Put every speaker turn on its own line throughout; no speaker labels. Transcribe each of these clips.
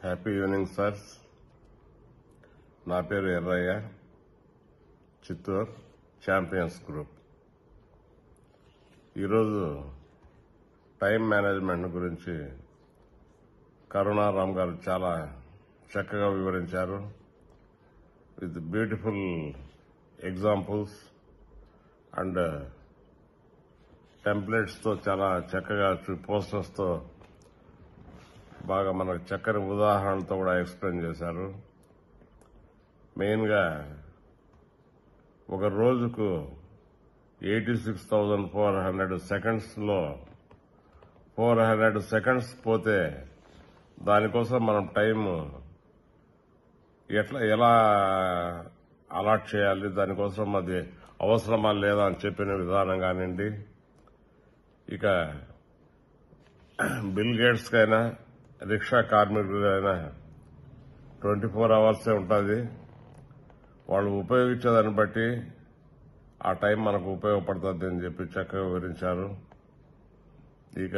Happy evening sir నా పేరు Errayya Chittoor champions group ఈరోజు టైం మేనేజ్మెంట్ గురించి కరుణారాం గారు చాలా చక్కగా వివరించారు విత్ బ్యూటిఫుల్ ఎగ్జాంపుల్స్ అండ్ టెంప్లెట్స్తో చాలా చక్కగా పోస్టర్స్తో బాగా మనకు చక్కని ఉదాహరణలతో కూడా ఎక్స్ప్లెయిన్ చేశారు మెయిన్గా ఒక రోజుకు eighty six thousand four hundred సెకండ్స్లో ఫోర్ హండ్రెడ్ సెకండ్స్ పోతే దానికోసం మనం టైం ఎట్లా ఎలా అలాట్ చేయాలి దానికోసం అది అవసరమా లేదా అని చెప్పిన విధానం కానివ్వండి ఇక బిల్ గేట్స్ కైనా రిక్షా కార్మికులైనా ట్వంటీ ఫోర్ అవర్సే ఉంటుంది వాళ్ళు ఉపయోగించేదాన్ని బట్టి ఆ టైం మనకు ఉపయోగపడుతుంది అని చెప్పి చక్కగా వివరించారు ఇక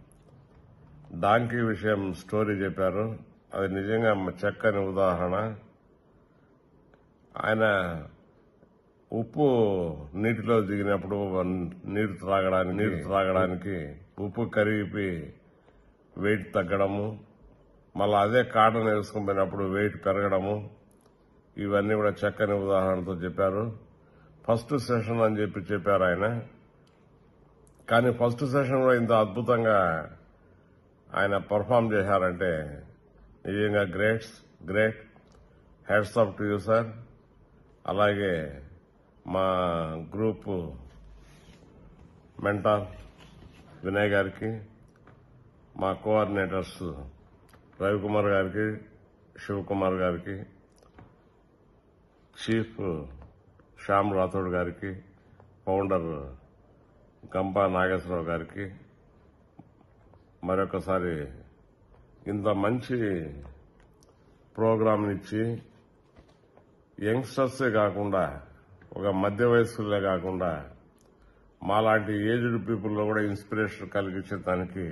డాంకీ విషయం స్టోరీ చెప్పారు అది నిజంగా చక్కని ఉదాహరణ ఆయన ఉప్పు నీటిలో దిగినప్పుడు నీరు త్రాగడానికి నీరు త్రాగడానికి ఉప్పు కరిగిపి వెయిట్ తగ్గడము మళ్ళీ అదే కాటన్ వేసుకుని పోయినప్పుడు వెయిట్ పెరగడము ఇవన్నీ కూడా చక్కని ఉదాహరణతో చెప్పారు ఫస్ట్ సెషన్ అని చెప్పి చెప్పారు ఆయన కానీ ఫస్ట్ సెషన్ కూడా ఇంత అద్భుతంగా ఆయన పర్ఫామ్ చేశారంటే నిజంగా greats great hats off to you sir అలాగే మా గ్రూప్ మెంటార్ వినయ్ గారికి మా కోఆర్డినేటర్స్ రవికుమార్ గారికి శివకుమార్ గారికి చీఫ్ శ్యామ్ రాథోడ్ గారికి ఫౌండర్ గంపా నాగేశ్వరరావు గారికి మరొకసారి ఇంత మంచి ప్రోగ్రామ్ ఇచ్చి యంగ్స్టర్సే కాకుండా ఒక మధ్య వయస్కులే కాకుండా మాలాంటి ఏజ్డ్ పీపుల్లో కూడా ఇన్స్పిరేషన్ కలిగించే దానికి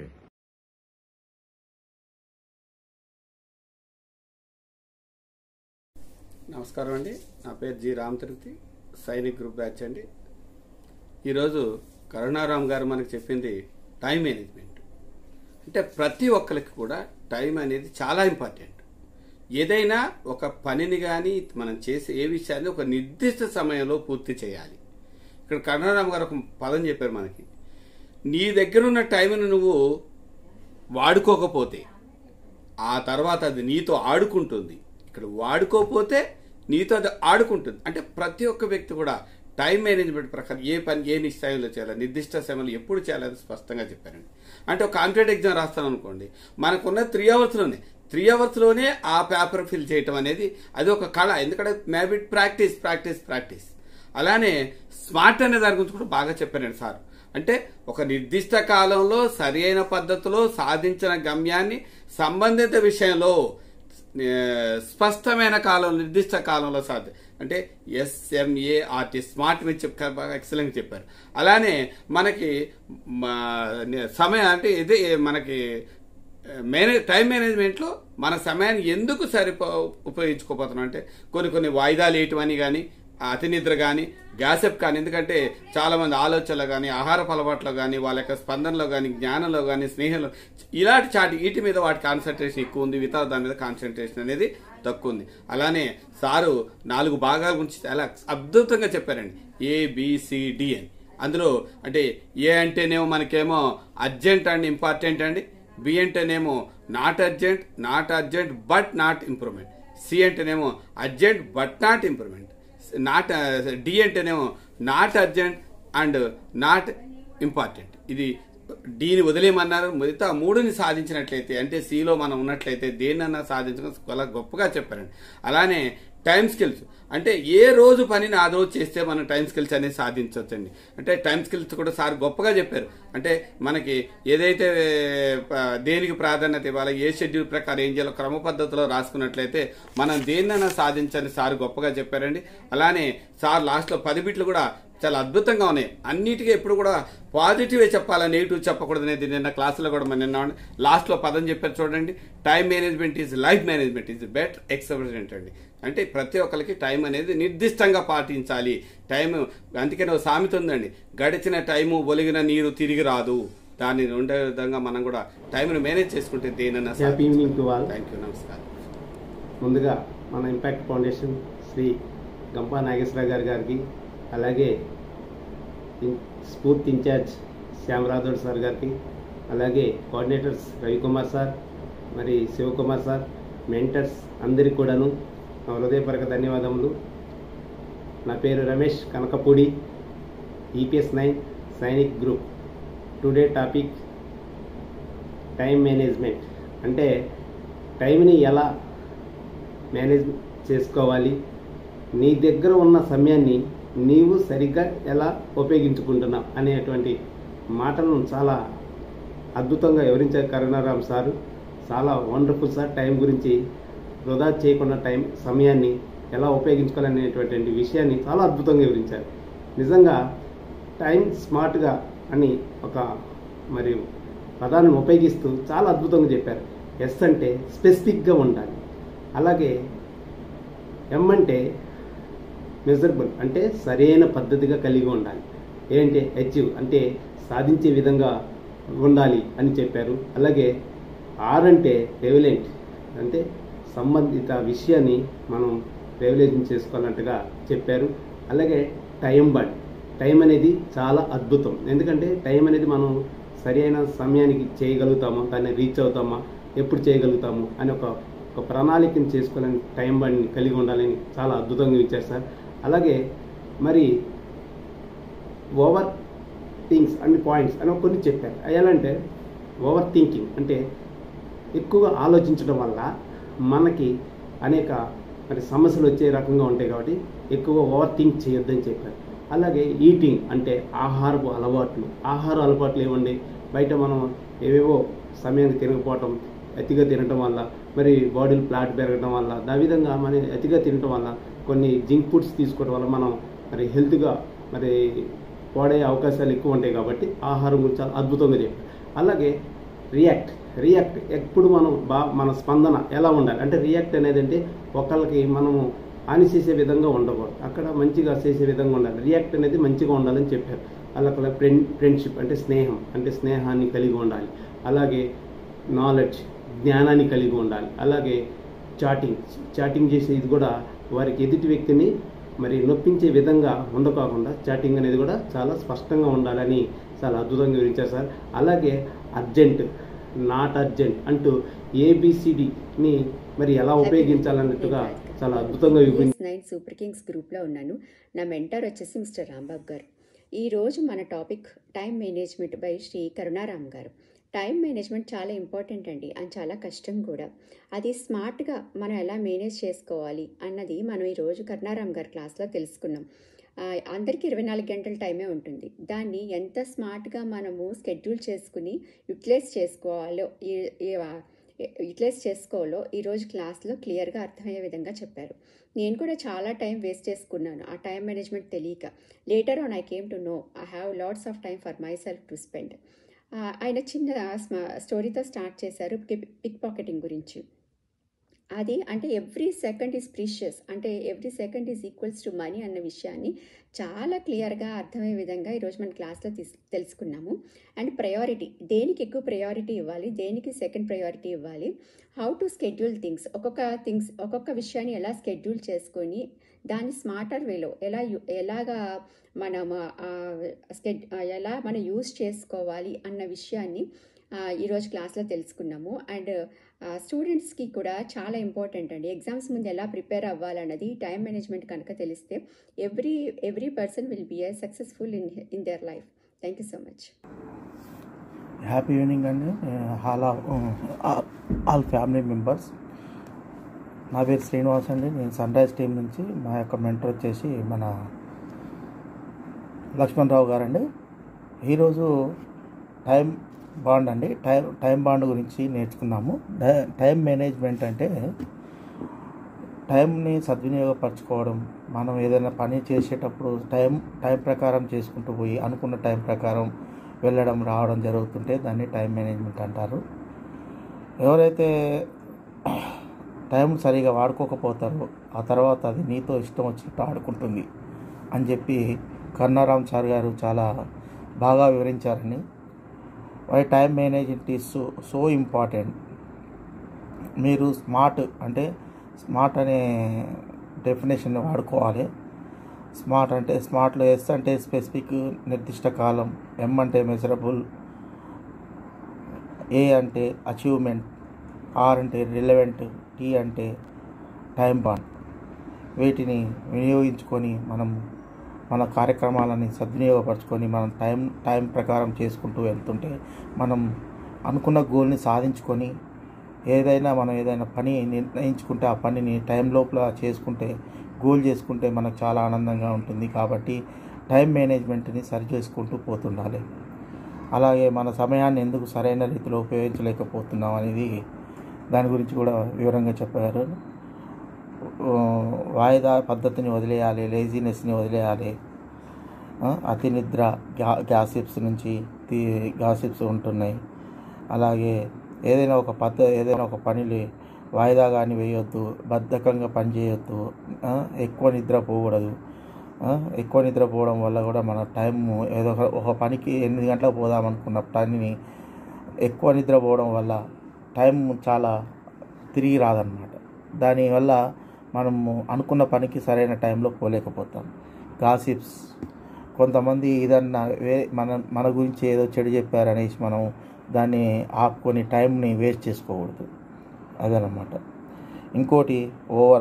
నమస్కారం అండి నా పేరు G Ram Tirupati Sainik group batch అండి ఈరోజు కరుణారాం గారు మనకు చెప్పింది టైం మేనేజ్మెంట్ అంటే ప్రతి ఒక్కరికి కూడా టైం అనేది చాలా ఇంపార్టెంట్ ఏదైనా ఒక పనిని కానీ మనం చేసే ఏ విషయాన్ని ఒక నిర్దిష్ట సమయంలో పూర్తి చేయాలి ఇక్కడ కరుణారాం గారు ఒక పదం చెప్పారు మనకి నీ దగ్గర ఉన్న టైంను నువ్వు వాడుకోకపోతే ఆ తర్వాత అది నీతో ఆడుకుంటుంది ఇక్కడ వాడుకోకపోతే నీతో అది ఆడుకుంటుంది అంటే ప్రతి ఒక్క వ్యక్తి కూడా టైం మేనేజ్మెంట్ ప్రకారం ఏ పని ఏ నిశ్చయంలో చేయాలి నిర్దిష్ట సమయంలో ఎప్పుడు చేయాలని స్పష్టంగా చెప్పారండి అంటే ఒక కాంపిటేటివ్ ఎగ్జామ్ రాస్తాను అనుకోండి మనకున్న త్రీ అవర్స్లోనే త్రీ అవర్స్లోనే ఆ పేపర్ ఫిల్ చేయటం అనేది అది ఒక కళ ఎందుకంటే మేబిట్ ప్రాక్టీస్ ప్రాక్టీస్ ప్రాక్టీస్ అలానే స్మార్ట్ అనే దాని గురించి కూడా బాగా చెప్పారండి సార్ అంటే ఒక నిర్దిష్ట కాలంలో సరి అయిన పద్ధతిలో సాధించిన గమ్యాన్ని సంబంధిత విషయంలో ఏ, స్పష్టమైన కాలం నిర్దిష్ట కాలంలో సాధి అంటే ఎస్ఎంఏఆర్టీ స్మార్ట్ మీద చెప్ బాగా ఎక్సలెంట్ చెప్పారు అలానే మనకి మా- నే- సమయం అంటే ఇది మనకి మేనేజ్ టైం మేనేజ్మెంట్లో మన సమయాన్ని ఎందుకు సరిపో ఉపయోగించుకోపోతున్నాం అంటే కొన్ని కొన్ని వాయిదాలు వేయటమని కానీ అతి నిద్ర కానీ గ్యాసెప్ కానీ ఎందుకంటే చాలా మంది ఆలోచనలు కానీ ఆహారపు అలవాట్లో కానీ వాళ్ళ యొక్క స్పందనలో కానీ జ్ఞానంలో కానీ స్నేహంలో ఇలాంటి చాటి వీటి మీద వాటి కాన్సన్ట్రేషన్ ఎక్కువ ఉంది ఇతర దాని మీద కాన్సన్ట్రేషన్ అనేది తక్కువ ఉంది అలానే సారు నాలుగు భాగాల గురించి చాలా అద్భుతంగా చెప్పారండి ఏబిసిడి అని అందులో అంటే ఏ అంటేనేమో మనకేమో అర్జెంట్ అండ్ ఇంపార్టెంట్ అండి బి అంటేనేమో not urgent not urgent but not improvement C అంటేనేమో urgent but not improvement not D అంటేనేమో not urgent and not important ఇది డీని వదిలేయమన్నారు మిగతా మూడుని సాధించినట్లయితే అంటే సిలో మనం ఉన్నట్లయితే దేన్నన్నా సాధించడం చాలా గొప్పగా చెప్పారండి అలానే టైం స్కిల్స్ అంటే ఏ రోజు పనిని ఆ రోజు చేస్తే మనం టైం స్కిల్స్ అనేది సాధించవచ్చండి అంటే టైం స్కిల్స్ కూడా సార్ గొప్పగా చెప్పారు అంటే మనకి ఏదైతే ఆ, దేనికి ప్రాధాన్యత ఇవ్వాలో ఏ షెడ్యూల్ ప్రకారం ఏం చేయాలో క్రమ పద్ధతిలో రాసుకున్నట్లయితే మనం దేన్నైనా సాధించని సార్ గొప్పగా చెప్పారండి అలానే సార్ లాస్ట్లో పది బిట్లు కూడా చాలా అద్భుతంగా ఉన్నాయి అన్నిటికీ ఎప్పుడు కూడా పాజిటివే చెప్పాలా నెగిటివ్ చెప్పకూడదు అనేది నిన్న క్లాసులో కూడా మన నిన్న లాస్ట్లో పదం చెప్పారు చూడండి time management is life management is better experience అండి అంటే ప్రతి ఒక్కరికి టైం అనేది నిర్దిష్టంగా పాటించాలి టైం అందుకని ఒక సామెత ఉందండి గడిచిన టైము ఒలిగిన నీరు తిరిగి రాదు దాన్ని ఉండే విధంగా మనం కూడా టైంను మేనేజ్ చేసుకుంటే దేనన్నా
happy evening to all
thank you నమస్కారం
ముందుగా మన ఇంపాక్ట్ ఫౌండేషన్ శ్రీ గంపా నాగేశ్వరరావు గారి గారికి అలాగే ఇన్- స్ఫూర్తి ఇన్ఛార్జ్ శ్యామ్ రాథోడ్ సార్ గారికి అలాగే కోఆర్డినేటర్స్ రవికుమార్ సార్ మరి శివకుమార్ సార్ మెంటర్స్ అందరికి కూడాను నా హృదయపూర్వక ధన్యవాదములు నా పేరు Ramesh Kanakapudi EPS nine Sainik group today topic time management అంటే టైంని ఎలా మేనేజ్ చేసుకోవాలి నీ దగ్గర ఉన్న సమయాన్ని నీవు సరిగ్గా ఎలా ఉపయోగించుకుంటున్నావు అనేటువంటి మాటలను చాలా అద్భుతంగా వివరించారు కరుణారాం సారు చాలా వండర్ఫుల్ సార్ టైం గురించి వృధా చేయకుండా టైం సమయాన్ని ఎలా ఉపయోగించుకోవాలనేటువంటి విషయాన్ని చాలా అద్భుతంగా వివరించారు నిజంగా టైం స్మార్ట్గా అని ఒక మరి పదాన్ని ఉపయోగిస్తూ చాలా అద్భుతంగా చెప్పారు ఎస్ అంటే స్పెసిఫిక్గా ఉండాలి అలాగే ఎం అంటే మెజరబుల్ అంటే సరైన పద్ధతిగా కలిగి ఉండాలి ఏంటి అచీవ్ అంటే సాధించే విధంగా ఉండాలి అని చెప్పారు అలాగే ఆర్ అంటే రెవలెంట్ అంటే సంబంధిత విషయాన్ని మనం రెవల్యూషన్ చేసుకోవాలంటగా చెప్పారు అలాగే టైం బడ్ టైం అనేది చాలా అద్భుతం ఎందుకంటే టైం అనేది మనం సరైన సమయానికి చేయగలుగుతామా దాన్ని రీచ్ అవుతామా ఎప్పుడు చేయగలుగుతాము అని ఒక ఒక ప్రణాళికను చేసుకోవాలని టైం బండ్ని కలిగి ఉండాలని చాలా అద్భుతంగా ఇచ్చారు సార్ అలాగే మరి ఓవర్ థింగ్స్ అన్ని పాయింట్స్ అని కొన్ని చెప్పారు అవి ఎలా అంటే ఓవర్ థింకింగ్ అంటే ఎక్కువగా ఆలోచించడం వల్ల మనకి అనేక మరి సమస్యలు వచ్చే రకంగా ఉంటాయి కాబట్టి ఎక్కువ ఓవర్ థింక్ చేయొద్దని చెప్పారు అలాగే ఈటింగ్ అంటే ఆహారపు అలవాట్లు ఆహార అలవాట్లు ఏమండి బయట మనం ఏవేవో సమయానికి తినకపోవటం అతిగా తినటం వల్ల మరి బాడీలు ఫ్లాట్ పెరగడం వల్ల ఆ విధంగా మన అతిగా తినటం వల్ల కొన్ని జింక్ ఫుడ్స్ తీసుకోవడం వల్ల మనం మరి హెల్త్గా మరి పాడే అవకాశాలు ఎక్కువ ఉంటాయి కాబట్టి ఆహారం గురించి చాలా అద్భుతంగా చెప్పారు అలాగే రియాక్ట్ రియాక్ట్ ఎప్పుడు మనం బా మన స్పందన ఎలా ఉండాలి అంటే రియాక్ట్ అనేది అంటే ఒకళ్ళకి మనము హాని చేసే విధంగా ఉండకూడదు అక్కడ మంచిగా చేసే విధంగా ఉండాలి రియాక్ట్ అనేది మంచిగా ఉండాలని చెప్పారు అలాగే ఫ్రెండ్ ఫ్రెండ్షిప్ అంటే స్నేహం అంటే స్నేహాన్ని కలిగి ఉండాలి అలాగే నాలెడ్జ్ జ్ఞానాన్ని కలిగి ఉండాలి అలాగే చాటింగ్ చాటింగ్ చేసే ఇది కూడా వారికి ఎదుటి వ్యక్తిని మరి నొప్పించే విధంగా ఉండకోకుండా చాటింగ్ అనేది కూడా చాలా స్పష్టంగా ఉండాలని చాలా అద్భుతంగా వివరించారు సార్ అలాగే అర్జెంట్ నాట్ అర్జెంట్ అంటూ ఏబిసిడిని మరి ఎలా ఉపయోగించాలన్నట్టుగా చాలా అద్భుతంగా వివరించారు
నైన్ సూపర్ కింగ్స్ గ్రూప్లో ఉన్నాను నా మెంటర్ వచ్చేసి మిస్టర్ రాంబాబు గారు ఈరోజు మన topic time management by Shri Karunaram గారు టైం మేనేజ్మెంట్ చాలా ఇంపార్టెంట్ అండి అండ్ చాలా కష్టం కూడా అది స్మార్ట్గా మనం ఎలా మేనేజ్ చేసుకోవాలి అన్నది మనం ఈరోజు కరుణారాం గారి క్లాస్లో తెలుసుకున్నాం ఆ, అందరికీ ఇరవై నాలుగు గంటల టైమే ఉంటుంది దాన్ని ఎంత స్మార్ట్గా మనము స్కెడ్యూల్ చేసుకుని యూటిలైజ్ చేసుకోవాలో ఈ- ఈ- యూటిలైజ్ చేసుకోవాలో ఈరోజు క్లాస్లో క్లియర్గా అర్థమయ్యే విధంగా చెప్పారు నేను కూడా చాలా టైం వేస్ట్ చేసుకున్నాను ఆ టైం మేనేజ్మెంట్ తెలియక later on I came to know I have lots of time for myself to spend ఆయన చిన్న స్మ- స్టోరీతో స్టార్ట్ చేశారు పిక్ పాకెటింగ్ గురించి అది అంటే ఎవ్రీ సెకండ్ ఈజ్ ప్రీషియస్ అంటే every second is equals to money అన్న విషయాన్ని చాలా క్లియర్గా అర్థమయ్యే విధంగా ఈరోజు మన క్లాస్లో తీస్ తెలుసుకున్నాము అండ్ ప్రయారిటీ దేనికి ఎక్కువ ప్రయారిటీ ఇవ్వాలి దేనికి సెకండ్ ప్రయారిటీ ఇవ్వాలి హౌ టు స్కెడ్యూల్ థింగ్స్ ఒక్కొక్క థింగ్స్ ఒక్కొక్క విషయాన్ని ఎలా స్కెడ్యూల్ చేసుకొని దాన్ని స్మార్టర్ వేలో ఎలా యు- ఎలాగా మనం ఆ, స్కెడ్ ఆ, ఎలా మనం యూజ్ చేసుకోవాలి అన్న విషయాన్ని ఆ, ఈరోజు క్లాస్లో తెలుసుకున్నాము అండ్ స్టూడెంట్స్కి కూడా చాలా ఇంపార్టెంట్ అండి ఎగ్జామ్స్ ముందు ఎలా ప్రిపేర్ అవ్వాలన్నది టైం మేనేజ్మెంట్ కనుక తెలిస్తే every every person will be a successful in in their life thank you so much
happy evening అండి ఆల్ ఆల్ ఫ్యామిలీ మెంబర్స్ నా పేరు శ్రీనివాస్ అండి నేను సన్ రైజ్ టీం నుంచి మా యొక్క మెంటర్ వచ్చేసి మన లక్ష్మణ్ రావు గారండి ఈరోజు టైం బాండ్ అండి టైం టైం బాండ్ గురించి నేర్చుకున్నాము టై- టైం మేనేజ్మెంట్ అంటే టైంని సద్వినియోగపరచుకోవడం మనం ఏదైనా పని చేసేటప్పుడు టైం టైం ప్రకారం చేసుకుంటూ పోయి అనుకున్న టైం ప్రకారం వెళ్ళడం రావడం జరుగుతుంటే దాన్ని టైం మేనేజ్మెంట్ అంటారు ఎవరైతే టైం సరిగా వాడుకోకపోతారో ఆ తర్వాత అది నీతో ఇష్టం వచ్చినట్టు ఆడుకుంటుంది అని చెప్పి కన్నారాం సార్ గారు చాలా బాగా వివరించారని why time management is so so important మీరు స్మార్ట్ అంటే స్మార్ట్ అనే డెఫినేషన్ వాడుకోవాలి స్మార్ట్ అంటే స్మార్ట్లో ఎస్ అంటే స్పెసిఫిక్ నిర్దిష్ట కాలం ఎం అంటే మెజరబుల్ ఏ అంటే అచీవ్మెంట్ ఆర్ అంటే రిలవెంట్ టీ అంటే టైం బాండ్ వీటిని వినియోగించుకొని మనం మన కార్యక్రమాలని సద్వినియోగపరచుకొని మనం టైం టైం ప్రకారం చేసుకుంటూ వెళ్తుంటే మనం అనుకున్న గోల్ని సాధించుకొని ఏదైనా మనం ఏదైనా పని నిర్ణయించుకుంటే ఆ పనిని టైం లోపల చేసుకుంటే గోల్ చేసుకుంటే మనకు చాలా ఆనందంగా ఉంటుంది కాబట్టి టైం మేనేజ్మెంట్ని సరి చేసుకుంటూ పోతుండాలి అలాగే మన సమయాన్ని ఎందుకు సరైన రీతిలో ఉపయోగించలేకపోతున్నాం అనేది దాని గురించి కూడా వివరంగా చెప్పారు ఆ, వాయిదా పద్ధతిని వదిలేయాలి లేజినెస్ని వదిలేయాలి ఆ, అతి నిద్ర గ్యా గ్యాసిప్స్ నుంచి తి- గ్యాసిప్స్ ఉంటున్నాయి అలాగే ఏదైనా ఒక పద్ధ ఏదైనా ఒక పనిని వాయిదా కానీ వేయొద్దు బద్ధకంగా పని చేయొద్దు ఆ, ఎక్కువ నిద్రపోకూడదు ఆ, ఎక్కువ నిద్రపోవడం వల్ల కూడా మన టైం ఏదో ఒక- ఒక పనికి ఎనిమిది గంటలకు పోదాం అనుకున్న పనిని ఎక్కువ నిద్రపోవడం వల్ల టైం చాలా తిరిగి రాదన్నమాట దానివల్ల మనము అనుకున్న పనికి సరైన టైంలో పోలేకపోతాం గాసిప్స్ కొంతమంది ఏదన్నా వే మన మన గురించి ఏదో చెడు చెప్పారనేసి మనం దాన్ని ఆపుకొని టైంని వేస్ట్ చేసుకోకూడదు అదనమాట ఇంకోటి ఓవర్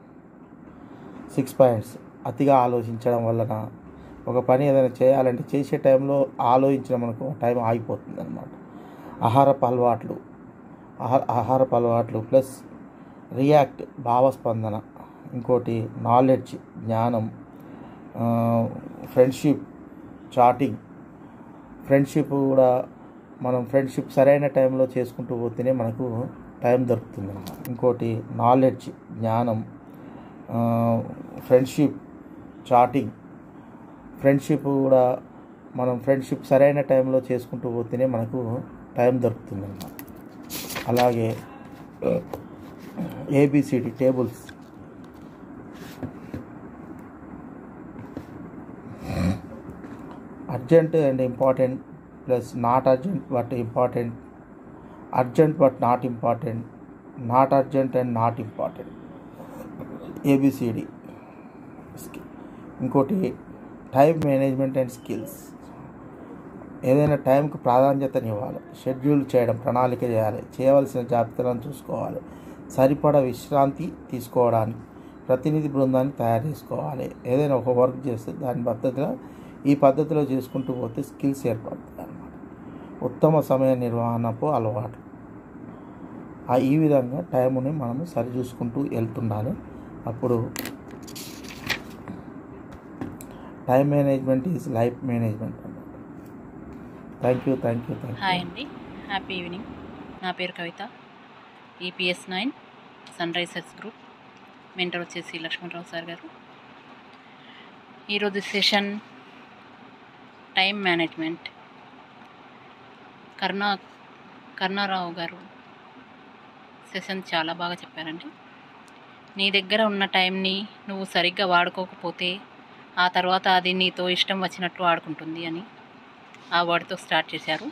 సిక్స్ పాయింట్స్ అతిగా ఆలోచించడం వలన ఒక పని ఏదైనా చేయాలంటే చేసే టైంలో ఆలోచించడం మనకు టైం ఆగిపోతుంది అనమాట ఆహారపు అలవాట్లు ఆహార ఆహారపు అలవాట్లు ప్లస్ రియాక్ట్ భావస్పందన ఇంకోటి నాలెడ్జ్ జ్ఞానం ఫ్రెండ్షిప్ చాటింగ్ ఫ్రెండ్షిప్ కూడా మనం ఫ్రెండ్షిప్ సరైన టైంలో చేసుకుంటూ పోతేనే మనకు టైం దొరుకుతుంది అన్నమాట ఇంకోటి నాలెడ్జ్ జ్ఞానం ఫ్రెండ్షిప్ చాటింగ్ ఫ్రెండ్షిప్ కూడా మనం ఫ్రెండ్షిప్ సరైన టైంలో చేసుకుంటూ పోతేనే మనకు టైం దొరుకుతుంది అన్నమాట అలాగే ABCD tables urgent and important plus not urgent but important urgent but not important not urgent and not important ABCD ఇంకోటి టైం మేనేజ్మెంట్ అండ్ స్కిల్స్ ఏదైనా టైంకి ప్రాధాన్యతనివ్వాలి షెడ్యూల్ చేయడం ప్రణాళిక చేయాలి చేయవలసిన జాబితాలను చూసుకోవాలి సరిపడా విశ్రాంతి తీసుకోవడానికి ప్రతినిధి బృందాన్ని తయారు చేసుకోవాలి ఏదైనా ఒక వర్క్ చేస్తే దాని పద్ధతిలో ఈ పద్ధతిలో చేసుకుంటూ పోతే స్కిల్స్ ఏర్పడుతుంది అన్నమాట ఉత్తమ సమయ నిర్వహణకు అలవాటు ఆ ఈ విధంగా టైముని మనము సరి చూసుకుంటూ వెళ్తుండాలి అప్పుడు time management is life management అన్నమాట thank you thank you thank
hi
you
అండి హ్యాపీ ఈవినింగ్ నా పేరు Kavitha EPS nine sunrisers group mentor వచ్చేసి లక్ష్మణరావు సార్ గారు ఈరోజు సెషన్ టైం మేనేజ్మెంట్ కరుణా కరుణారావు గారు సెషన్ చాలా బాగా చెప్పారండి నీ దగ్గర ఉన్న టైంని నువ్వు సరిగ్గా వాడుకోకపోతే ఆ తర్వాత అది నీతో ఇష్టం వచ్చినట్టు ఆడుకుంటుంది అని ఆ వర్డ్తో స్టార్ట్ చేశారు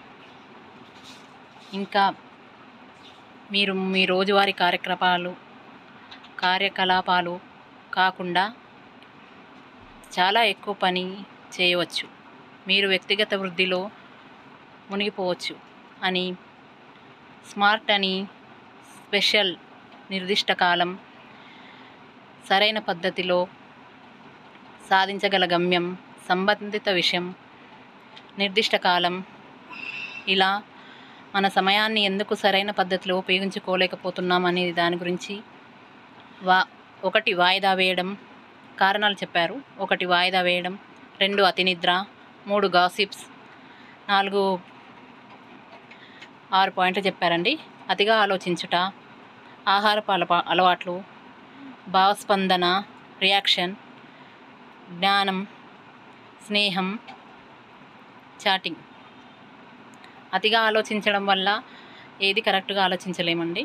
ఇంకా మీరు మీ రోజువారీ కార్యక్రమాలు కార్యకలాపాలు కాకుండా చాలా ఎక్కువ పని చేయవచ్చు మీరు వ్యక్తిగత వృద్ధిలో మునిగిపోవచ్చు అని స్మార్ట్ అని స్పెషల్ నిర్దిష్ట కాలం సరైన పద్ధతిలో సాధించగల గమ్యం సంబంధిత విషయం నిర్దిష్ట కాలం ఇలా మన సమయాన్ని ఎందుకు సరైన పద్ధతిలో ఉపయోగించుకోలేకపోతున్నాం అనే దాని గురించి వా ఒకటి వాయిదా వేయడం కారణాలు చెప్పారు ఒకటి వాయిదా వేయడం రెండు అతి నిద్ర మూడు గాసిప్స్ నాలుగు ఆరు పాయింట్లు చెప్పారండి అతిగా ఆలోచించుట ఆహారపు అలపా అలవాట్లు భావస్పందన రియాక్షన్ జ్ఞానం స్నేహం చాటింగ్ అతిగా ఆలోచించడం వల్ల ఏది కరెక్ట్గా ఆలోచించలేమండి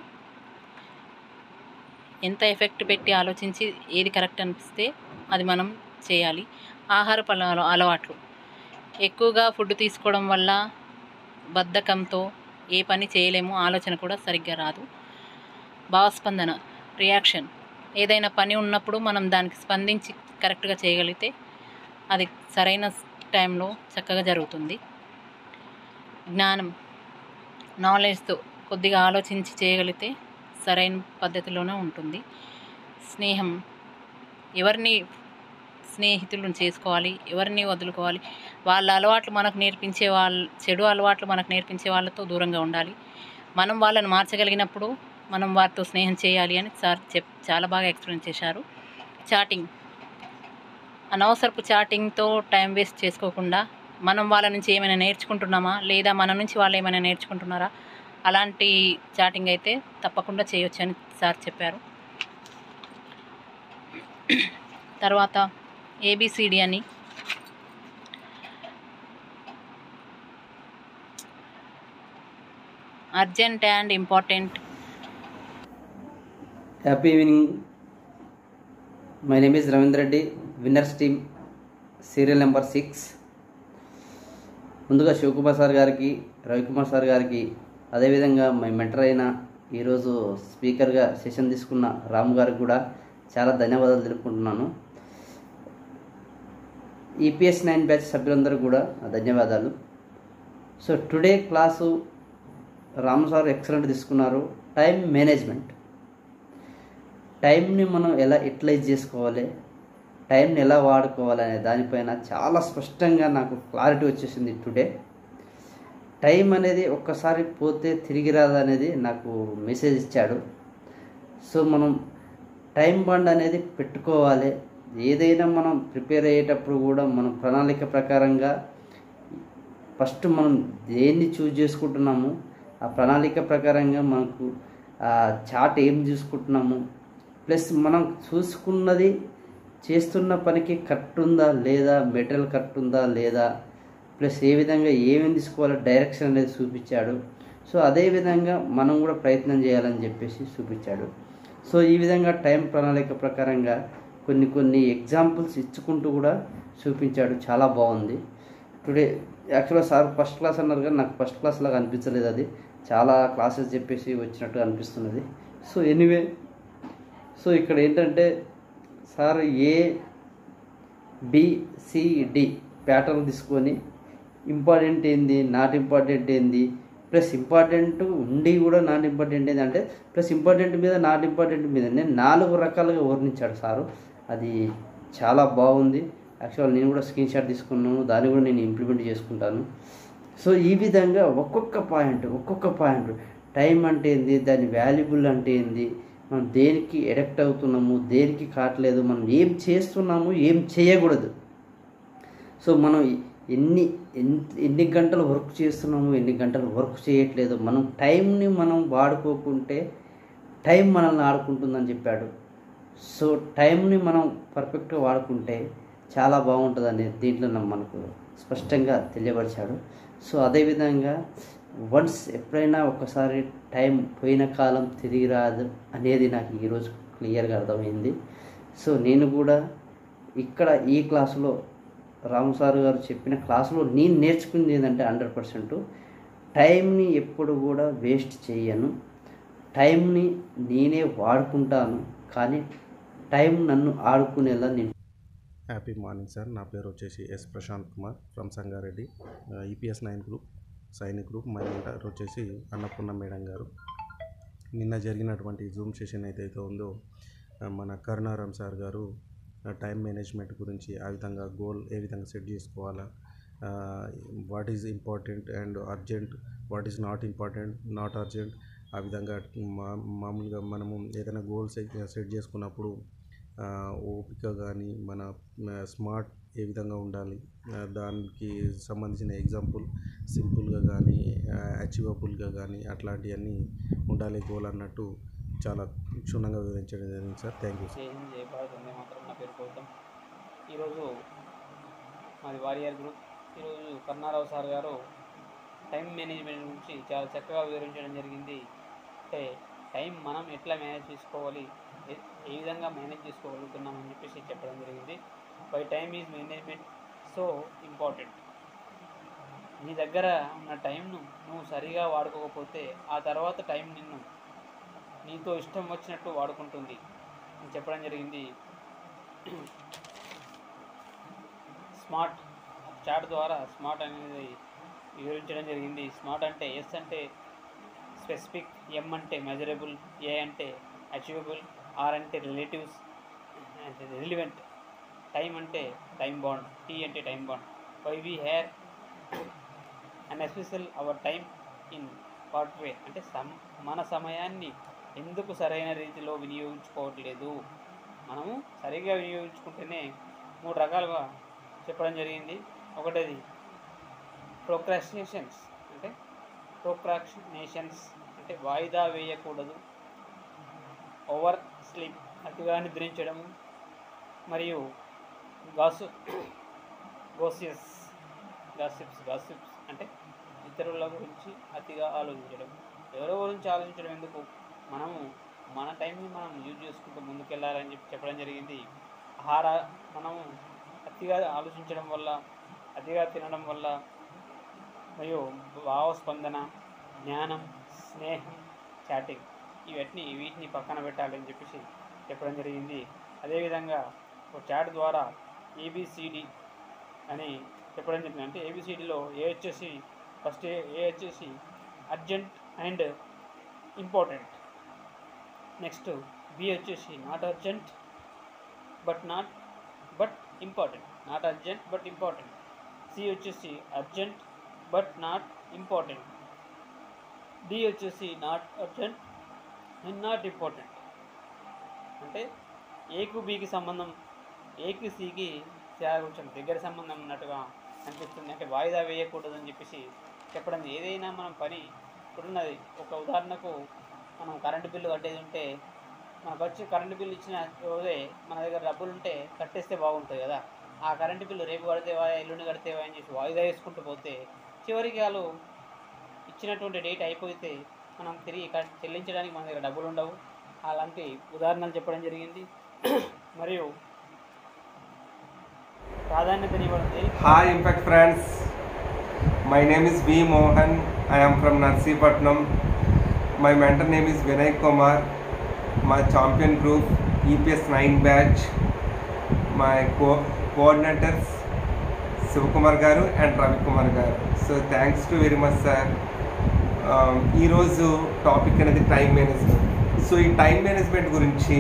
ఎంత ఎఫెక్ట్ పెట్టి ఆలోచించి ఏది కరెక్ట్ అనిపిస్తే అది మనం చేయాలి ఆహారపు అల- అలవాట్లు ఎక్కువగా ఫుడ్ తీసుకోవడం వల్ల బద్ధకంతో ఏ పని చేయలేము ఆలోచన కూడా సరిగ్గా రాదు భావస్పందన రియాక్షన్ ఏదైనా పని ఉన్నప్పుడు మనం దానికి స్పందించి కరెక్ట్గా చేయగలిగితే అది సరైన టైంలో చక్కగా జరుగుతుంది జ్ఞానం నాలెడ్జ్తో కొద్దిగా ఆలోచించి చేయగలిగితే సరైన పద్ధతిలోనే ఉంటుంది స్నేహం ఎవరిని స్నేహితులను చేసుకోవాలి ఎవరిని వదులుకోవాలి వాళ్ళ అలవాట్లు మనకు నేర్పించే వాళ్ళ చెడు అలవాట్లు మనకు నేర్పించే వాళ్ళతో దూరంగా ఉండాలి మనం వాళ్ళని మార్చగలిగినప్పుడు మనం వారితో స్నేహం చేయాలి అని సార్ చెప్ చాలా బాగా ఎక్స్ప్లెయిన్ చేశారు చాటింగ్ అనవసరపు చాటింగ్తో టైం వేస్ట్ చేసుకోకుండా మనం వాళ్ళ నుంచి ఏమైనా నేర్చుకుంటున్నామా లేదా మన నుంచి వాళ్ళు ఏమైనా నేర్చుకుంటున్నారా అలాంటి చాటింగ్ అయితే తప్పకుండా చేయొచ్చు అని సార్ చెప్పారు తర్వాత ఏబిసిడి అని urgent and important
happy evening my name is Ravindra Reddy winners team serial number six ముందుగా శివకుమార్ సార్ గారికి రవికుమార్ సార్ గారికి అదేవిధంగా మై మెంటర్ అయిన ఈరోజు స్పీకర్గా సెషన్ తీసుకున్న రాము గారికి కూడా చాలా ధన్యవాదాలు తెలుపుకుంటున్నాను ఈపీఎస్ నైన్ బ్యాచ్ సభ్యులందరూ కూడా ధన్యవాదాలు so today class Ramu sir excellent తీసుకున్నారు టైం మేనేజ్మెంట్ టైంని మనం ఎలా యూటిలైజ్ చేసుకోవాలి టైంని ఎలా వాడుకోవాలి అనే దానిపైన చాలా స్పష్టంగా నాకు క్లారిటీ వచ్చేసింది టుడే టైం అనేది ఒక్కసారి పోతే తిరిగి రాదు అనేది నాకు మెసేజ్ ఇచ్చాడు సో మనం టైం బండ్ అనేది పెట్టుకోవాలి ఏదైనా మనం ప్రిపేర్ అయ్యేటప్పుడు కూడా మనం ప్రణాళిక ప్రకారంగా ఫస్ట్ మనం దేన్ని చూజ్ చేసుకుంటున్నాము ఆ ప్రణాళిక ప్రకారంగా మనకు ఆ చాట్ ఏం చూసుకుంటున్నాము ప్లస్ మనం చూసుకున్నది చేస్తున్న పనికి కరెక్ట్ ఉందా లేదా మెటీరియల్ కరెక్ట్ ఉందా లేదా ప్లస్ ఏ విధంగా ఏమేమి తీసుకోవాలో డైరెక్షన్ అనేది చూపించాడు సో అదే విధంగా మనం కూడా ప్రయత్నం చేయాలని చెప్పేసి చూపించాడు సో ఈ విధంగా టైం ప్రణాళిక ప్రకారంగా కొన్ని కొన్ని ఎగ్జాంపుల్స్ ఇచ్చుకుంటూ కూడా చూపించాడు చాలా బాగుంది టుడే యాక్చువల్గా సార్ ఫస్ట్ క్లాస్ అన్నారు కానీ నాకు ఫస్ట్ క్లాస్ లాగా అనిపించలేదు అది చాలా క్లాసెస్ చెప్పేసి వచ్చినట్టు అనిపిస్తున్నది సో ఎనీవే సో ఇక్కడ ఏంటంటే సార్ ఏ బిసిడి ప్యాటర్న్ తీసుకొని ఇంపార్టెంట్ ఏంది నాట్ ఇంపార్టెంట్ ఏంది ప్లస్ ఇంపార్టెంట్ ఉండి కూడా నాట్ ఇంపార్టెంట్ ఏంది అంటే ప్లస్ ఇంపార్టెంట్ మీద నాట్ ఇంపార్టెంట్ మీద నేను నాలుగు రకాలుగా వర్ణించాడు సారు అది చాలా బాగుంది యాక్చువల్ నేను కూడా స్క్రీన్ షాట్ తీసుకున్నాను దాన్ని కూడా నేను ఇంప్లిమెంట్ చేసుకుంటాను సో ఈ విధంగా ఒక్కొక్క పాయింట్ ఒక్కొక్క పాయింట్ టైం అంటే ఏంది దాని వాల్యుబుల్ అంటే ఏంది మనం దేనికి ఎడక్ట్ అవుతున్నాము దేనికి కావట్లేదు మనం ఏం చేస్తున్నాము ఏం చేయకూడదు సో మనం ఎన్ని ఎన్ని ఎన్ని గంటలు వర్క్ చేస్తున్నాము ఎన్ని గంటలు వర్క్ చేయట్లేదు మనం టైంని మనం వాడుకోకుంటే టైం మనల్ని ఆడుకుంటుందని చెప్పాడు సో టైంని మనం పర్ఫెక్ట్గా వాడుకుంటే చాలా బాగుంటుందని దీంట్లో నా- మనకు స్పష్టంగా తెలియపరిచాడు సో అదేవిధంగా వన్స్ ఎప్పుడైనా ఒకసారి టైం పోయిన కాలం తిరిగి రాదు అనేది నాకు ఈరోజు క్లియర్గా అర్థమైంది సో నేను కూడా ఇక్కడ ఈ క్లాసులో రాము సార్ గారు చెప్పిన క్లాసులో నేను నేర్చుకుంది ఏంటంటే హండ్రెడ్ పర్సెంట్ టైంని ఎప్పుడు కూడా వేస్ట్ చేయను టైంని నేనే వాడుకుంటాను కానీ టైం నన్ను ఆడుకునేలా నేను
హ్యాపీ మార్నింగ్ సార్ నా పేరు వచ్చేసి S Prashanth Kumar from Sangareddy EPS nine group Sainik group my mentor వచ్చేసి అన్నపూర్ణ మేడం గారు నిన్న జరిగినటువంటి జూమ్ సెషన్ ఏదైతే ఉందో ఆ, మన కరుణారాం సార్ గారు టైం మేనేజ్మెంట్ గురించి ఆ విధంగా గోల్ ఏ విధంగా సెట్ చేసుకోవాలా what is important and urgent what is not important not urgent ఆ విధంగా మా మామూలుగా మనము ఏదైనా గోల్ సెట్ సెట్ చేసుకున్నప్పుడు ఆ, ఓపిక కానీ మన స్మార్ట్ ఏ విధంగా ఉండాలి ఆ, దానికి సంబంధించిన ఎగ్జాంపుల్ సింపుల్గా కానీ అచీవబుల్గా కానీ అట్లాంటివన్నీ ఉండాలి గోల్ అన్నట్టు చాలా క్షుణ్ణంగా వివరించడం జరిగింది సార్ థ్యాంక్ యూ సార్
జై హింద్ జై భారత్ వందే మాత్రం నా పేరు గౌతమ్ ఈరోజు మాది వారియర్ గ్రూప్ ఈరోజు కర్ణారావు సార్ గారు టైం మేనేజ్మెంట్ గురించి చాలా చక్కగా వివరించడం జరిగింది అంటే టైం మనం ఎట్లా మేనేజ్ చేసుకోవాలి ఏ- ఏ విధంగా మేనేజ్ చేసుకోగలుగుతున్నాం అని చెప్పేసి చెప్పడం జరిగింది by time is management so important నీ దగ్గర ఉన్న టైంను నువ్వు సరిగా వాడుకోకపోతే ఆ తర్వాత టైం నిన్ను నీతో ఇష్టం వచ్చినట్టు వాడుకుంటుంది అని చెప్పడం జరిగింది స్మార్ట్ చాట్ ద్వారా స్మార్ట్ అనేది వివరించడం జరిగింది స్మార్ట్ అంటే ఎస్ అంటే స్పెసిఫిక్ ఎం అంటే మెజరబుల్ ఏ అంటే అచీవబుల్ ఆర్ అంటే రిలేటివ్స్ రిలివెంట్ టైం అంటే టైం బాండ్ టీ అంటే time bound why we here and especial our time in what way అంటే సమ్ మన సమయాన్ని ఎందుకు సరైన రీతిలో వినియోగించుకోవట్లేదు మనము సరిగ్గా వినియోగించుకుంటేనే మూడు రకాలుగా చెప్పడం జరిగింది ఒకటిది ప్రోక్రాస్టినేషన్స్ అంటే ప్రోక్రాస్టినేషన్స్ అంటే వాయిదా వేయకూడదు ఓవర్ స్లీప్ అతిగా నిద్రించడము మరియు గాసు గోసియస్ గాసిప్స్ గాసిప్స్ అంటే ఇతరుల గురించి అతిగా ఆలోచించడం ఎవరో గురించి ఆలోచించడం ఎందుకు మనము మన టైంని మనం యూజ్ చేసుకుంటూ ముందుకెళ్ళాలని చెప్పి చెప్పడం జరిగింది ఆహార మనము అతిగా ఆలోచించడం వల్ల అతిగా తినడం వల్ల మరియు భావస్పందన జ్ఞానం స్నేహం చాటింగ్ ఇవన్నీ వీటిని పక్కన పెట్టాలని చెప్పేసి చెప్పడం జరిగింది అదేవిధంగా ఒక చాట్ ద్వారా ఏబిసిడి అని చెప్పడం జరిగింది అంటే ఏబిసిడిలో ఏ వచ్చేసి ఫస్ట్ ఏ వచ్చేసి urgent and important next B వచ్చేసి not urgent but not but important not urgent but important C వచ్చేసి urgent but not important D వచ్చేసి not urgent and not important అంటే ఏకు బికి సంబంధం ఏకి సికి చాలా కొంచెం దగ్గర సంబంధం ఉన్నట్టుగా అనిపిస్తుంది అంటే వాయిదా వేయకూడదు అని చెప్పేసి చెప్పడం ఏదైనా మనం పని ఇప్పుడున్నది ఒక ఉదాహరణకు మనం కరెంటు బిల్లు కట్టేది ఉంటే మనకు వచ్చి కరెంటు బిల్లు ఇచ్చిన రోజే మన దగ్గర డబ్బులు ఉంటే కట్టేస్తే బాగుంటుంది కదా ఆ కరెంటు బిల్లు రేపు కడితేవా ఎల్లుండి కడితేవా అని చెప్పి వాయిదా వేసుకుంటూ పోతే చివరికి వాళ్ళు ఇచ్చినటువంటి డేట్ అయిపోతే మనం తిరిగి కట్- చెల్లించడానికి మన దగ్గర డబ్బులు ఉండవు అలాంటి ఉదాహరణలు చెప్పడం జరిగింది మరియు ప్రాధాన్యతనివ్వడం దేనికి
Hi, Impact friends. My name is V. Mohan. I am from Narsipatnam. My mentor name is Vinay Kumar. My champion group EPS 9 batch. My co- coordinators Shivakumar గారు అండ్ రవికుమార్ గారు so thanks to very much sir ఈరోజు topic అనేది time management so ఈ time management గురించి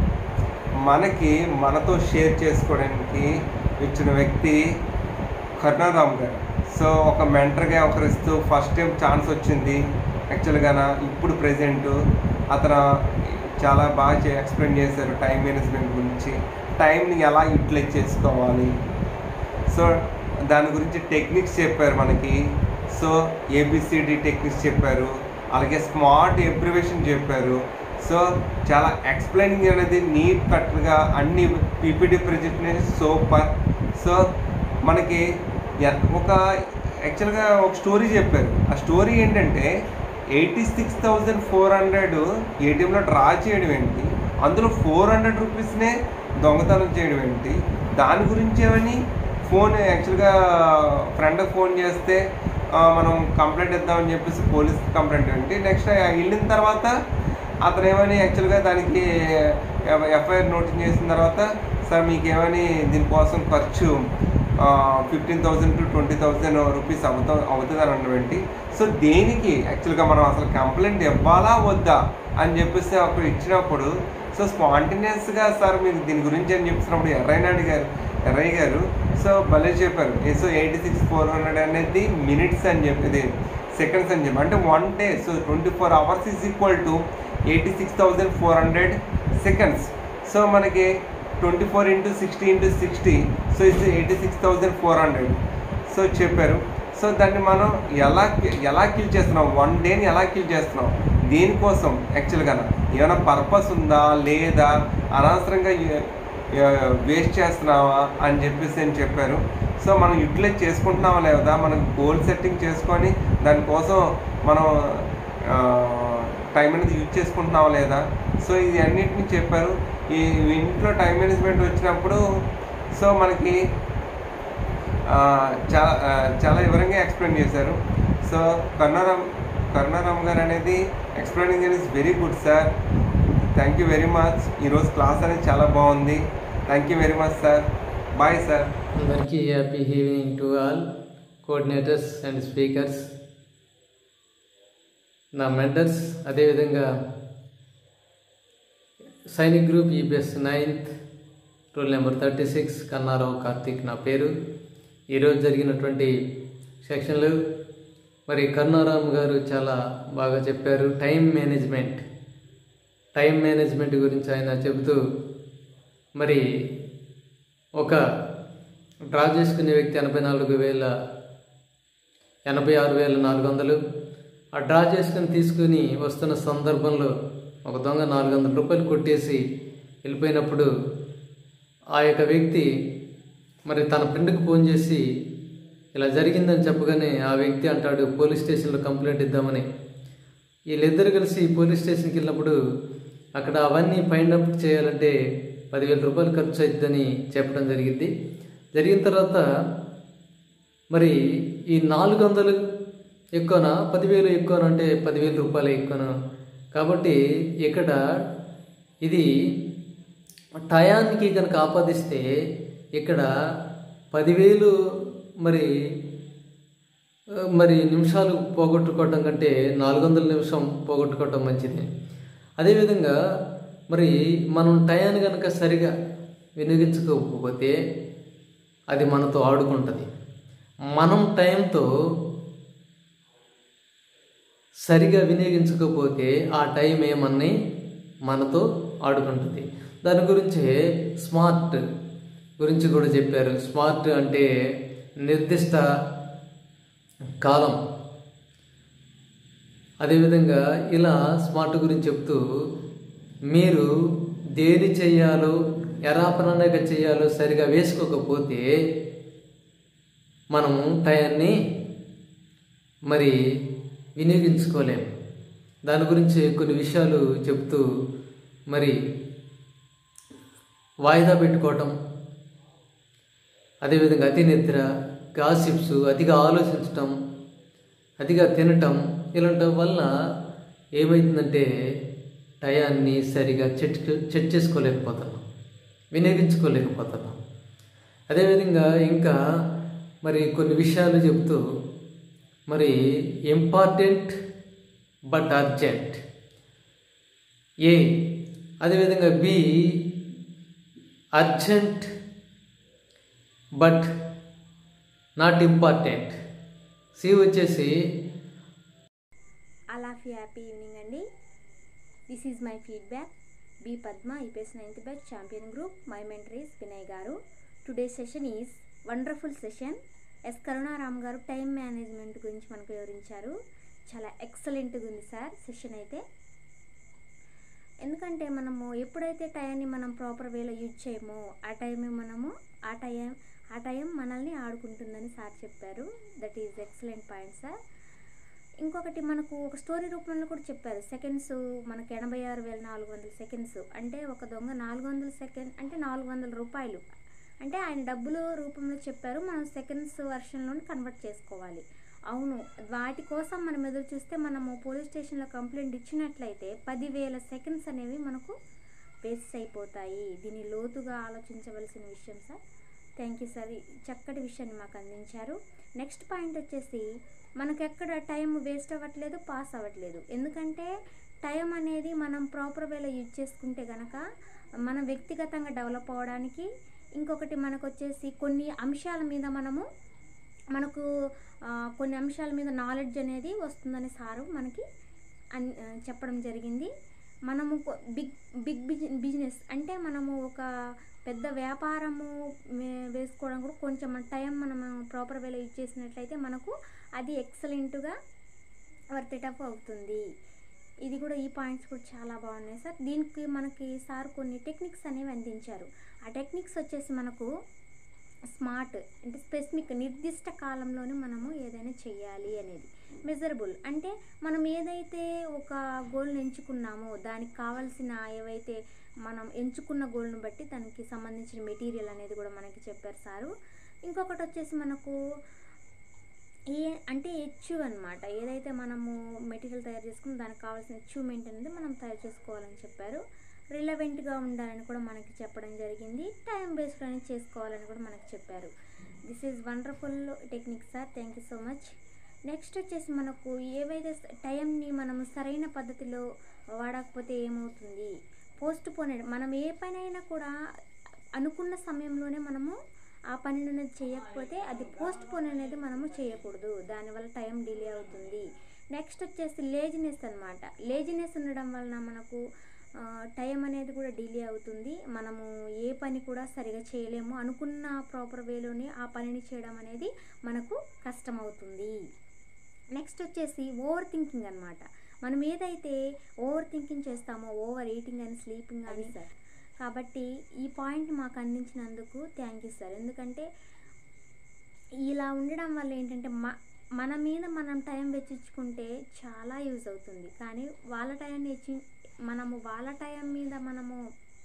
మనకి మనతో share చేసుకోవడానికి ఇచ్చిన వ్యక్తి కరుణారామ్ గారు సో ఒక మెంటర్గా వ్యవహరిస్తూ ఫస్ట్ టైం ఛాన్స్ వచ్చింది యాక్చువల్గా ఇప్పుడు ప్రజెంట్ అతను చాలా బాగా ఎక్స్ప్లెయిన్ చేశారు టైం మేనేజ్మెంట్ గురించి టైంని ఎలా యూటిలైజ్ చేసుకోవాలి సో దాని గురించి టెక్నిక్స్ చెప్పారు మనకి సో ఏబిసిడి టెక్నిక్స్ చెప్పారు అలాగే స్మార్ట్ ఎబ్రివేషన్ చెప్పారు సో చాలా ఎక్స్ప్లెయినింగ్ అనేది నీట్ కట్గా అన్ని పీపీటీ ప్రజెంటేషన్ సూపర్ సో మనకి ఎ- ఒక యాక్చువల్గా ఒక స్టోరీ చెప్పారు ఆ స్టోరీ ఏంటంటే eighty six thousand four hundred ఏటీఎంలో డ్రా చేయడం ఏంటి అందులో ఫోర్ హండ్రెడ్ రూపీస్నే దొంగతనం చేయడం ఏంటి దాని గురించి ఏమని ఫోన్ యాక్చువల్గా ఫ్రెండ్ ఫోన్ చేస్తే ఆ, మనం కంప్లైంట్ ఇద్దామని చెప్పేసి పోలీస్ కంప్లైంట్ ఏంటి నెక్స్ట్ వెళ్ళిన తర్వాత అతను ఏమని యాక్చువల్గా దానికి ఎఫ్ఐఆర్ నోటీస్ చేసిన తర్వాత సార్ మీకు ఏమని దీనికోసం ఖర్చు fifteen thousand to twenty thousand rupees అవుతా అవుతుంది అని అన్నటువంటి సో దేనికి యాక్చువల్గా మనం అసలు కంప్లైంట్ ఇవ్వాలా వద్దా అని చెప్పేసి అప్పుడు ఇచ్చినప్పుడు సో స్పాంటేనియస్గా సార్ మీరు దీని గురించి అని చెప్పినప్పుడు ఎర్రైనాడు గారు ఎర్రయ్య గారు సో భలే చెప్పారు A so eighty six four hundred అనేది మినిట్స్ అని చెప్పి ఇది సెకండ్స్ అని చెప్పి అంటే one day so twenty four hours is equal to eighty six thousand four hundred seconds so మనకి twenty four into sixty into sixty so it's eighty six thousand four hundred so చెప్పారు so దాన్ని మనం ఎలా ఎలా kill చేస్తున్నాం one డేని ఎలా kill చేస్తున్నాం దేనికోసం యాక్చువల్గా ఏమైనా పర్పస్ ఉందా లేదా అనవసరంగా వేస్ట్ చేస్తున్నావా అని చెప్పేసి అని చెప్పారు సో మనం యూటిలైజ్ చేసుకుంటున్నామా లేదా మనం గోల్ సెట్టింగ్ చేసుకొని దానికోసం మనం టైం అనేది యూజ్ చేసుకుంటున్నావా లేదా సో ఇది అన్నిటిని చెప్పారు ఈ ఇంట్లో టైం మేనేజ్మెంట్ వచ్చినప్పుడు సో మనకి ఆ, చాలా ఆ, చాలా వివరంగా ఎక్స్ప్లెయిన్ చేశారు సో కరుణారామ్ కరుణారామ్ గారు అనేది explaining is very good sir thank you very much ఈరోజు క్లాస్ అనేది చాలా బాగుంది thank you very much sir bye sir
అందరికీ happy evening to all coordinators and speakers నా మెంటర్స్ అదేవిధంగా Sainik group EBS ninth roll number thirty six Kannarao Karthik నా పేరు ఈరోజు జరిగినటువంటి సెక్షన్లు మరి కరుణారామ్ గారు చాలా బాగా చెప్పారు టైం మేనేజ్మెంట్ టైం మేనేజ్మెంట్ గురించి ఆయన చెబుతూ మరి ఒక డ్రా చేసుకునే వ్యక్తి ఎనభై నాలుగు వేల ఎనభై ఆరు వేల నాలుగు వందలు ఆ డ్రా చేసుకుని తీసుకుని వస్తున్న సందర్భంలో ఒక దొంగ నాలుగు వందల రూపాయలు కొట్టేసి వెళ్ళిపోయినప్పుడు ఆ యొక్క వ్యక్తి మరి తన ఫ్రెండ్కి ఫోన్ చేసి ఇలా జరిగిందని చెప్పగానే ఆ వ్యక్తి అంటాడు పోలీస్ స్టేషన్లో కంప్లైంట్ ఇద్దామని వీళ్ళిద్దరు కలిసి పోలీస్ స్టేషన్కి వెళ్ళినప్పుడు అక్కడ అవన్నీ ఫైండ్ అప్ చేయాలంటే పదివేల రూపాయలు ఖర్చు అవుతుందని చెప్పడం జరిగింది జరిగిన తర్వాత మరి ఈ నాలుగు వందలు ఎక్కువనా పదివేలు ఎక్కువనా అంటే పదివేల రూపాయలు ఎక్కువనా కాబట్టి ఇక్కడ ఇది టయానికి కనుక ఆపాదిస్తే ఇక్కడ పదివేలు మరి ఆ, మరి నిమిషాలు పోగొట్టుకోవటం కంటే నాలుగు వందల నిమిషం పోగొట్టుకోవటం మంచిది అదేవిధంగా మరి మనం టయాన్ని కనుక సరిగా వినియోగించుకోకపోతే అది మనతో ఆడుకుంటుంది మనం టైంతో సరిగా వినియోగించకపోతే ఆ టైం ఏమన్నీ మనతో ఆడుకుంటుంది దాని గురించి స్మార్ట్ గురించి కూడా చెప్పారు స్మార్ట్ అంటే నిర్దిష్ట కాలం అదేవిధంగా ఇలా స్మార్ట్ గురించి చెప్తూ మీరు దేని చేయాలో ఎరాపనగా చేయాలో సరిగా వేసుకోకపోతే మనము టయాన్ని మరి వినియోగించుకోలేం దాని గురించి కొన్ని విషయాలు చెప్తూ మరి వాయిదా పెట్టుకోవటం అదేవిధంగా అతి నిద్ర గాసిప్స్ అతిగా ఆలోచించటం అతిగా తినటం ఇలాంటి వల్ల ఏమవుతుందంటే టయాన్ని సరిగా చెట్ చెట్ చేసుకోలేకపోతున్నాం వినియోగించుకోలేకపోతున్నాం అదేవిధంగా ఇంకా మరి కొన్ని విషయాలు చెప్తూ మరి ఇంపార్టెంట్ బట్ అర్జెంట్ ఏ అదేవిధంగా B urgent but not important C వచ్చేసి
all of you happy evening అండి this is my feedback B Padma EPS ninth batch champion group my mentor is Vinay గారు today session is wonderful session S Karunaram గారు time management గురించి మనకు వివరించారు చాలా ఎక్సలెంట్గా ఉంది సార్ సెషన్ అయితే ఎందుకంటే మనము ఎప్పుడైతే టైంని మనం ప్రాపర్ వేలో యూజ్ చేయమో ఆ టైం మనము ఆ టైం ఆ టైం మనల్ని ఆడుకుంటుందని సార్ చెప్పారు that is excellent point sir ఇంకొకటి మనకు ఒక స్టోరీ రూపంలో కూడా చెప్పారు సెకండ్స్ మనకి ఎనభై ఆరు వేల నాలుగు వందల సెకండ్స్ అంటే ఒక దొంగ నాలుగు వందల సెకండ్ అంటే నాలుగు వందల రూపాయలు అంటే ఆయన డబ్బులు రూపంలో చెప్పారు మనం సెకండ్స్ వర్షన్లో కన్వర్ట్ చేసుకోవాలి అవును వాటి కోసం మనం ఎదురు చూస్తే మనము పోలీస్ స్టేషన్లో కంప్లైంట్ ఇచ్చినట్లయితే పదివేల సెకండ్స్ అనేవి మనకు వేస్ట్ అయిపోతాయి దీన్ని లోతుగా ఆలోచించవలసిన విషయం సార్ థ్యాంక్ యూ సార్ ఈ చక్కటి విషయాన్ని మాకు అందించారు నెక్స్ట్ పాయింట్ వచ్చేసి మనకు ఎక్కడ టైం వేస్ట్ అవ్వట్లేదు పాస్ అవ్వట్లేదు ఎందుకంటే టైం అనేది మనం ప్రాపర్ వేలో యూజ్ చేసుకుంటే కనుక మనం వ్యక్తిగతంగా డెవలప్ అవ్వడానికి ఇంకొకటి మనకు వచ్చేసి కొన్ని అంశాల మీద మనము మనకు ఆ, కొన్ని అంశాల మీద నాలెడ్జ్ అనేది వస్తుందని సారు మనకి అన్ ఆ, చెప్పడం జరిగింది మనము కొ- బిగ్ బిగ్ బిజి బిజినెస్ అంటే మనము ఒక పెద్ద వ్యాపారము వే- వేసుకోవడం కూడా కొంచెం మన టైం మనం ప్రాపర్ వేలో యూజ్ చేసినట్లయితే మనకు అది ఎక్సలెంట్గా వర్త్ ఇట్ అప్ అవుతుంది ఇది కూడా ఈ పాయింట్స్ కూడా చాలా బాగున్నాయి సార్ దీనికి మనకి సార్ కొన్ని టెక్నిక్స్ అనేవి అందించారు ఆ టెక్నిక్స్ వచ్చేసి మనకు స్మార్ట్ అంటే స్పెసిఫిక్ నిర్దిష్ట కాలంలోనే మనము ఏదైనా చెయ్యాలి అనేది మెజరబుల్ అంటే మనం ఏదైతే ఒక గోల్ని ఎంచుకున్నామో దానికి కావాల్సిన ఏవైతే మనం ఎంచుకున్న గోల్ను బట్టి దానికి సంబంధించిన మెటీరియల్ అనేది కూడా మనకి చెప్పారు సారు ఇంకొకటి వచ్చేసి మనకు ఏ అంటే అచీవ్ అనమాట ఏదైతే మనము మెటీరియల్ తయారు చేసుకుని దానికి కావాల్సిన అచీవ్మెంట్ అనేది మనం తయారు చేసుకోవాలని చెప్పారు రిలవెంట్గా ఉండాలని కూడా మనకి చెప్పడం జరిగింది టైం బేస్డ్ అనేది చేసుకోవాలని కూడా మనకి చెప్పారు this is wonderful technique sir thank you so much next వచ్చేసి మనకు ఏవైతే టైంని మనము సరైన పద్ధతిలో వాడకపోతే ఏమవుతుంది పోస్ట్ పోన్ మనం ఏ పనైనా కూడా అనుకున్న సమయంలోనే మనము ఆ పనిని అనేది చేయకపోతే అది పోస్ట్ పోన్ అనేది మనము చేయకూడదు దానివల్ల టైం డిలే అవుతుంది నెక్స్ట్ వచ్చేసి లేజినెస్ అనమాట లేజినెస్ ఉండడం వలన మనకు టైం అనేది కూడా డిలే అవుతుంది మనము ఏ పని కూడా సరిగా చేయలేము అనుకున్న ప్రాపర్ వేలోనే ఆ పనిని చేయడం అనేది మనకు కష్టమవుతుంది నెక్స్ట్ వచ్చేసి ఓవర్ థింకింగ్ అనమాట మనం ఏదైతే ఓవర్ థింకింగ్ చేస్తామో ఓవర్ ఈటింగ్ అని స్లీపింగ్ అని సార్ కాబట్టి ఈ పాయింట్ మాకు అందించినందుకు థ్యాంక్ యూ సార్ ఎందుకంటే ఇలా ఉండడం వల్ల ఏంటంటే మ మన మీద మనం టైం వెచ్చించుకుంటే చాలా యూజ్ అవుతుంది కానీ వాళ్ళ టైంని వెచ్చి మనము వాళ్ళ టైం మీద మనము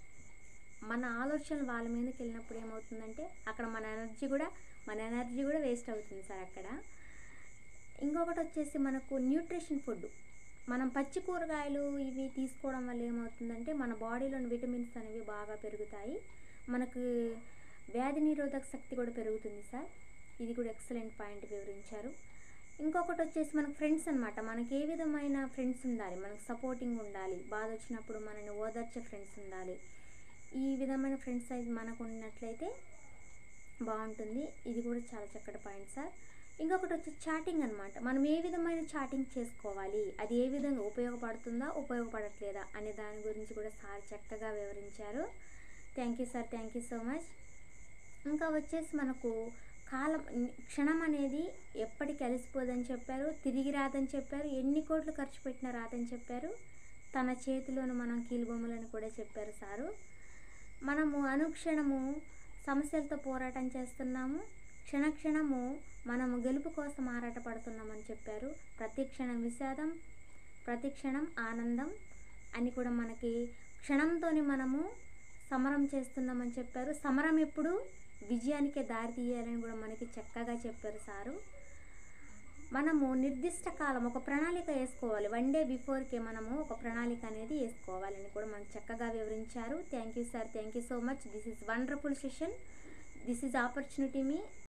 మన ఆలోచనలు వాళ్ళ మీదకి వెళ్ళినప్పుడు ఏమవుతుందంటే అక్కడ మన ఎనర్జీ కూడా మన ఎనర్జీ కూడా వేస్ట్ అవుతుంది సార్ అక్కడ ఇంకొకటి వచ్చేసి మనకు న్యూట్రిషన్ ఫుడ్ మనం పచ్చి కూరగాయలు ఇవి తీసుకోవడం వల్ల ఏమవుతుందంటే మన బాడీలోని విటమిన్స్ అనేవి బాగా పెరుగుతాయి మనకు వ్యాధి నిరోధక శక్తి కూడా పెరుగుతుంది సార్ ఇది కూడా ఎక్సలెంట్ పాయింట్ వివరించారు ఇంకొకటి వచ్చేసి మనకు ఫ్రెండ్స్ అనమాట మనకి ఏ విధమైన ఫ్రెండ్స్ ఉండాలి మనకు సపోర్టింగ్ ఉండాలి బాధ వచ్చినప్పుడు మనని ఓదార్చే ఫ్రెండ్స్ ఉండాలి ఈ విధమైన ఫ్రెండ్స్ అయితే మనకు ఉన్నట్లయితే బాగుంటుంది ఇది కూడా చాలా చక్కటి పాయింట్ సార్ ఇంకొకటి వచ్చి చాటింగ్ అనమాట మనం ఏ విధమైన చాటింగ్ చేసుకోవాలి అది ఏ విధంగా ఉపయోగపడుతుందా ఉపయోగపడట్లేదా అనే దాని గురించి కూడా సార్ చక్కగా వివరించారు thank you sir thank you so much ఇంకా వచ్చేసి మనకు కాలం క్షణం అనేది ఎప్పటికి అలసిపోదని చెప్పారు తిరిగి రాదని చెప్పారు ఎన్ని కోట్లు ఖర్చు పెట్టినా రాదని చెప్పారు తన చేతిలోని మనం కీలుబొమ్మలని కూడా చెప్పారు సారు మనము అనుక్షణము సమస్యలతో పోరాటం చేస్తున్నాము క్షణక్షణము మనము గెలుపు కోసం ఆరాటపడుతున్నామని చెప్పారు ప్రతి క్షణం విషాదం ప్రతి క్షణం ఆనందం అని కూడా మనకి క్షణంతోని మనము సమరం చేస్తున్నామని చెప్పారు సమరం ఎప్పుడు విజయానికే దారి తీయాలని కూడా మనకి చక్కగా చెప్పారు సారు మనము నిర్దిష్ట కాలం ఒక ప్రణాళిక వేసుకోవాలి వన్ డే బిఫోర్కే మనము ఒక ప్రణాళిక అనేది వేసుకోవాలని కూడా మనకు చక్కగా వివరించారు thank you sir thank you so much this is wonderful session this is opportunity me